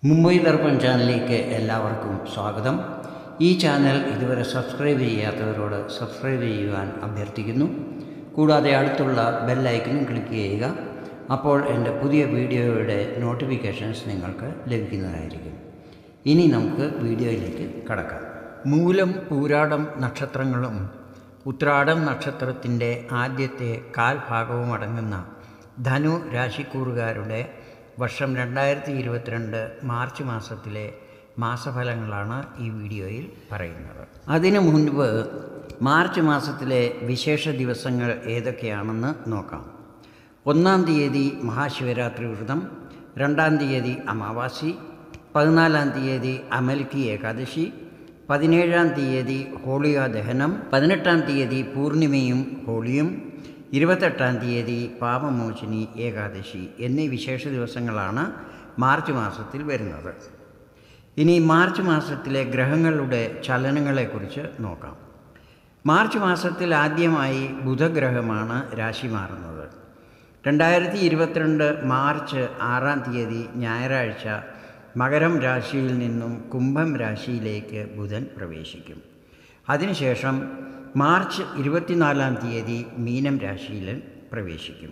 മുംബൈ ദർപ്പൺ ചാനലിലേക്ക് എല്ലാവർക്കും സ്വാഗതം ഈ ചാനൽ ഇതുവരെ സബ്സ്ക്രൈബ് ചെയ്യാത്തവരോട് സബ്സ്ക്രൈബ് ചെയ്യുവാൻ അഭ്യർത്ഥിക്കുന്നു കൂടാതെ അടുത്തുള്ള ബെല്ലൈക്കനും ക്ലിക്ക് ചെയ്യുക അപ്പോൾ എൻ്റെ പുതിയ വീഡിയോയുടെ നോട്ടിഫിക്കേഷൻസ് നിങ്ങൾക്ക് ലഭിക്കുന്നതായിരിക്കും ഇനി നമുക്ക് വീഡിയോയിലേക്ക് കടക്കാം മൂലം പൂരാടം നക്ഷത്രങ്ങളും ഉത്രാടം നക്ഷത്രത്തിൻ്റെ ആദ്യത്തെ കാൽഭാഗവും അടങ്ങുന്ന ധനു രാശിക്കൂറുകാരുടെ വർഷം രണ്ടായിരത്തി ഇരുപത്തിരണ്ട് മാർച്ച് മാസത്തിലെ മാസഫലങ്ങളാണ് ഈ വീഡിയോയിൽ പറയുന്നത് അതിനു മുൻപ് മാർച്ച് മാസത്തിലെ വിശേഷ ദിവസങ്ങൾ ഏതൊക്കെയാണെന്ന് നോക്കാം ഒന്നാം തീയതി മഹാശിവരാത്രി വ്രതം രണ്ടാം തീയതി അമാവാസി പതിനാലാം തീയതി അമൽക്കി ഏകാദശി പതിനേഴാം തീയതി ഹോളിയ ദഹനം പതിനെട്ടാം തീയതി പൂർണിമയും ഹോളിയും ഇരുപത്തെട്ടാം തീയതി പാപമോചിനി ഏകാദശി എന്നീ വിശേഷ ദിവസങ്ങളാണ് മാർച്ച് മാസത്തിൽ വരുന്നത് ഇനി മാർച്ച് മാസത്തിലെ ഗ്രഹങ്ങളുടെ ചലനങ്ങളെക്കുറിച്ച് നോക്കാം മാർച്ച് മാസത്തിൽ ആദ്യമായി ബുധഗ്രഹമാണ് രാശി മാറുന്നത് രണ്ടായിരത്തി ഇരുപത്തിരണ്ട് മാർച്ച് ആറാം തീയതി ഞായറാഴ്ച മകരം രാശിയിൽ നിന്നും കുംഭം രാശിയിലേക്ക് ബുധൻ പ്രവേശിക്കും അതിനുശേഷം മാർച്ച് ഇരുപത്തിനാലാം തീയതി മീനം രാശിയിൽ പ്രവേശിക്കും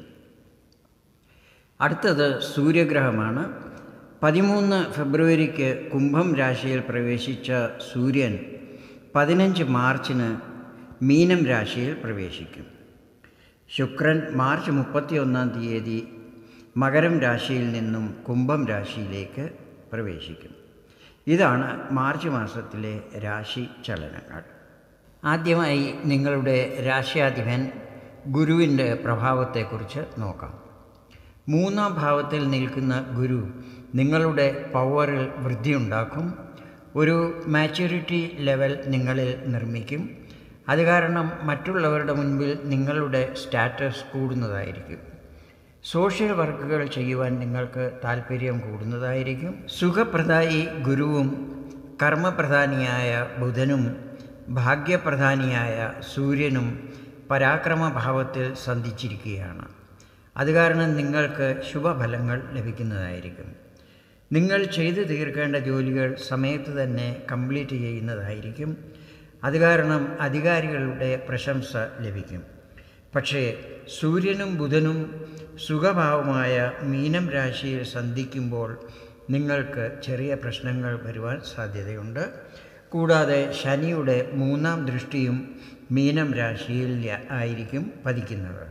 അടുത്തത് സൂര്യഗ്രഹമാണ് പതിമൂന്ന് ഫെബ്രുവരിക്ക് കുംഭം രാശിയിൽ പ്രവേശിച്ച സൂര്യൻ പതിനഞ്ച് മാർച്ചിന് മീനം രാശിയിൽ പ്രവേശിക്കും ശുക്രൻ മാർച്ച് മുപ്പത്തിയൊന്നാം തീയതി മകരം രാശിയിൽ നിന്നും കുംഭം രാശിയിലേക്ക് പ്രവേശിക്കും ഇതാണ് മാർച്ച് മാസത്തിലെ രാശി ചലനങ്ങൾ ആദ്യമായി നിങ്ങളുടെ രാശ്യാധിപൻ ഗുരുവിൻ്റെ പ്രഭാവത്തെക്കുറിച്ച് നോക്കാം മൂന്നാം ഭാവത്തിൽ നിൽക്കുന്ന ഗുരു നിങ്ങളുടെ പവറിൽ വൃദ്ധിയുണ്ടാക്കും ഒരു മാച്യൂരിറ്റി ലെവൽ നിങ്ങളിൽ നിർമ്മിക്കും അത് കാരണം മറ്റുള്ളവരുടെ മുൻപിൽ നിങ്ങളുടെ സ്റ്റാറ്റസ് കൂടുന്നതായിരിക്കും സോഷ്യൽ വർക്കുകൾ ചെയ്യുവാൻ നിങ്ങൾക്ക് താല്പര്യം കൂടുന്നതായിരിക്കും സുഖപ്രദായി ഗുരുവും കർമ്മപ്രധാനിയായ ബുധനും ഭാഗ്യപ്രധാനിയായ സൂര്യനും പരാക്രമഭാവത്തിൽ സന്ധിച്ചിരിക്കുകയാണ് അത് കാരണം നിങ്ങൾക്ക് ശുഭഫലങ്ങൾ ലഭിക്കുന്നതായിരിക്കും നിങ്ങൾ ചെയ്തു തീർക്കേണ്ട ജോലികൾ സമയത്ത് തന്നെ കംപ്ലീറ്റ് ചെയ്യുന്നതായിരിക്കും അത് കാരണം അധികാരികളുടെ പ്രശംസ ലഭിക്കും പക്ഷേ സൂര്യനും ബുധനും സുഖഭാവമായ മീനം രാശിയിൽ സന്ധിക്കുമ്പോൾ നിങ്ങൾക്ക് ചെറിയ പ്രശ്നങ്ങൾ വരുവാൻ സാധ്യതയുണ്ട് കൂടാതെ ശനിയുടെ മൂന്നാം ദൃഷ്ടിയും മീനം രാശിയിൽ ആയിരിക്കും പതിക്കുന്നത്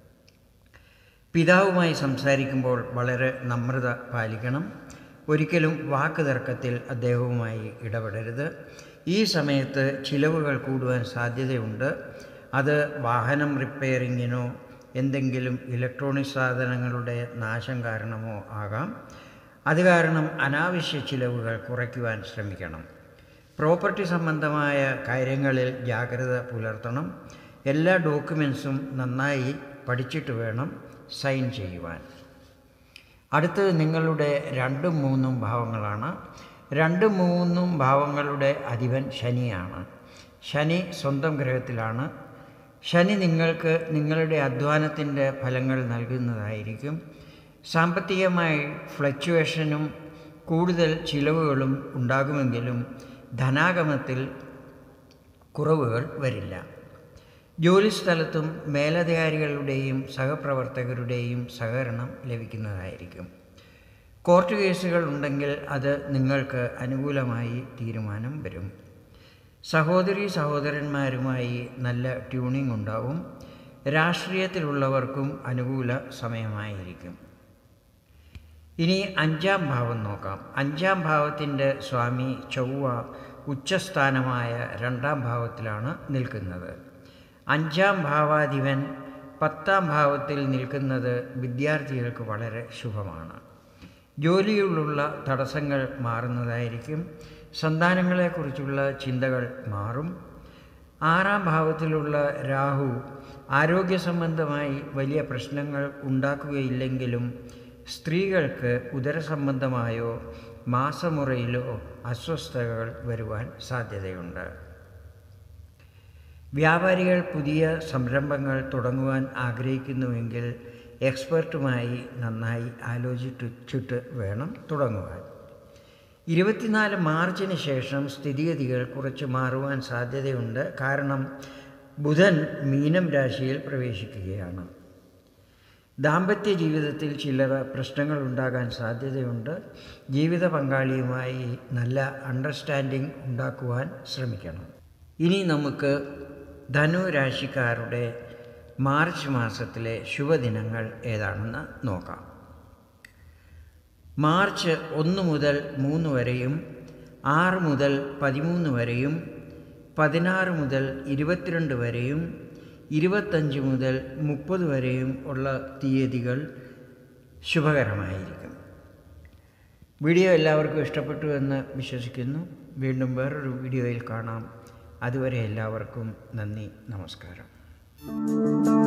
പിതാവുമായി സംസാരിക്കുമ്പോൾ വളരെ നമ്രത പാലിക്കണം ഒരിക്കലും വാക്ക് തർക്കത്തിൽ അദ്ദേഹവുമായി ഇടപെടരുത് ഈ സമയത്ത് ചിലവുകൾ കൂടുവാൻ സാധ്യതയുണ്ട് അത് വാഹനം റിപ്പയറിങ്ങിനോ എന്തെങ്കിലും ഇലക്ട്രോണിക് സാധനങ്ങളുടെ നാശം കാരണമോ ആകാം അത് കാരണം അനാവശ്യ ചിലവുകൾ കുറയ്ക്കുവാൻ ശ്രമിക്കണം പ്രോപ്പർട്ടി സംബന്ധമായ കാര്യങ്ങളിൽ ജാഗ്രത പുലർത്തണം എല്ലാ ഡോക്യുമെൻസും നന്നായി പഠിച്ചിട്ട് വേണം സൈൻ ചെയ്യുവാൻ അടുത്തത് നിങ്ങളുടെ രണ്ടും മൂന്നും ഭാവങ്ങളാണ് രണ്ടും മൂന്നും ഭാവങ്ങളുടെ അധിപൻ ശനിയാണ് ശനി സ്വന്തം ഗ്രഹത്തിലാണ് ശനി നിങ്ങൾക്ക് നിങ്ങളുടെ അധ്വാനത്തിൻ്റെ ഫലങ്ങൾ നൽകുന്നതായിരിക്കും സാമ്പത്തികമായി ഫ്ലക്ച്വേഷനും കൂടുതൽ ചിലവുകളും ഉണ്ടാകുമെങ്കിലും ധനാഗമത്തിൽ കുറവുകൾ വരില്ല ജോലിസ്ഥലത്തും മേലധികാരികളുടെയും സഹപ്രവർത്തകരുടെയും സഹകരണം ലഭിക്കുന്നതായിരിക്കും കോർട്ട് കേസുകൾ ഉണ്ടെങ്കിൽ അത് നിങ്ങൾക്ക് അനുകൂലമായി തീരുമാനം വരും സഹോദരി സഹോദരന്മാരുമായി നല്ല ട്യൂണിംഗ് ഉണ്ടാവും രാഷ്ട്രീയത്തിലുള്ളവർക്കും അനുകൂല സമയമായിരിക്കും ഇനി അഞ്ചാം ഭാവം നോക്കാം അഞ്ചാം ഭാവത്തിൻ്റെ സ്വാമി ചൊവ്വ ഉച്ചസ്ഥാനമായ രണ്ടാം ഭാവത്തിലാണ് നിൽക്കുന്നത് അഞ്ചാം ഭാവാധിപൻ പത്താം ഭാവത്തിൽ നിൽക്കുന്നത് വിദ്യാർത്ഥികൾക്ക് വളരെ ശുഭമാണ് ജോലിയിലുള്ള തടസ്സങ്ങൾ മാറുന്നതായിരിക്കും സന്താനങ്ങളെക്കുറിച്ചുള്ള ചിന്തകൾ മാറും ആറാം ഭാവത്തിലുള്ള രാഹു ആരോഗ്യ സംബന്ധമായി വലിയ പ്രശ്നങ്ങൾ ഉണ്ടാക്കുകയില്ലെങ്കിലും സ്ത്രീകൾക്ക് ഉദരസംബന്ധമായോ മാസമുറയിലോ അസ്വസ്ഥതകൾ വരുവാൻ സാധ്യതയുണ്ട് വ്യാപാരികൾ പുതിയ സംരംഭങ്ങൾ തുടങ്ങുവാൻ ആഗ്രഹിക്കുന്നുവെങ്കിൽ എക്സ്പെർട്ടുമായി നന്നായി ആലോചിച്ചിട്ട് വേണം തുടങ്ങുവാൻ ഇരുപത്തിനാല് മാർച്ചിന് ശേഷം സ്ഥിതിഗതികൾ കുറച്ച് മാറുവാൻ സാധ്യതയുണ്ട് കാരണം ബുധൻ മീനം രാശിയിൽ പ്രവേശിക്കുകയാണ് ദാമ്പത്യ ജീവിതത്തിൽ ചില്ലറ പ്രശ്നങ്ങൾ ഉണ്ടാകാൻ സാധ്യതയുണ്ട് ജീവിത പങ്കാളിയുമായി നല്ല അണ്ടർസ്റ്റാൻഡിംഗ് ഉണ്ടാക്കുവാൻ ശ്രമിക്കണം ഇനി നമുക്ക് ധനു രാശിക്കാരുടെ മാർച്ച് മാസത്തിലെ ശുഭദിനങ്ങൾ ഏതാണെന്ന് നോക്കാം മാർച്ച് ഒന്ന് മുതൽ മൂന്ന് വരെയും ആറ് മുതൽ പതിമൂന്ന് വരെയും പതിനാറ് മുതൽ ഇരുപത്തിരണ്ട് വരെയും ഇരുപത്തഞ്ച് മുതൽ മുപ്പത് വരെയും ഉള്ള തീയതികൾ ശുഭകരമായിരിക്കും വീഡിയോ എല്ലാവർക്കും ഇഷ്ടപ്പെട്ടു എന്ന് വിശ്വസിക്കുന്നു വീണ്ടും വേറൊരു വീഡിയോയിൽ കാണാം അതുവരെ എല്ലാവർക്കും നന്ദി നമസ്കാരം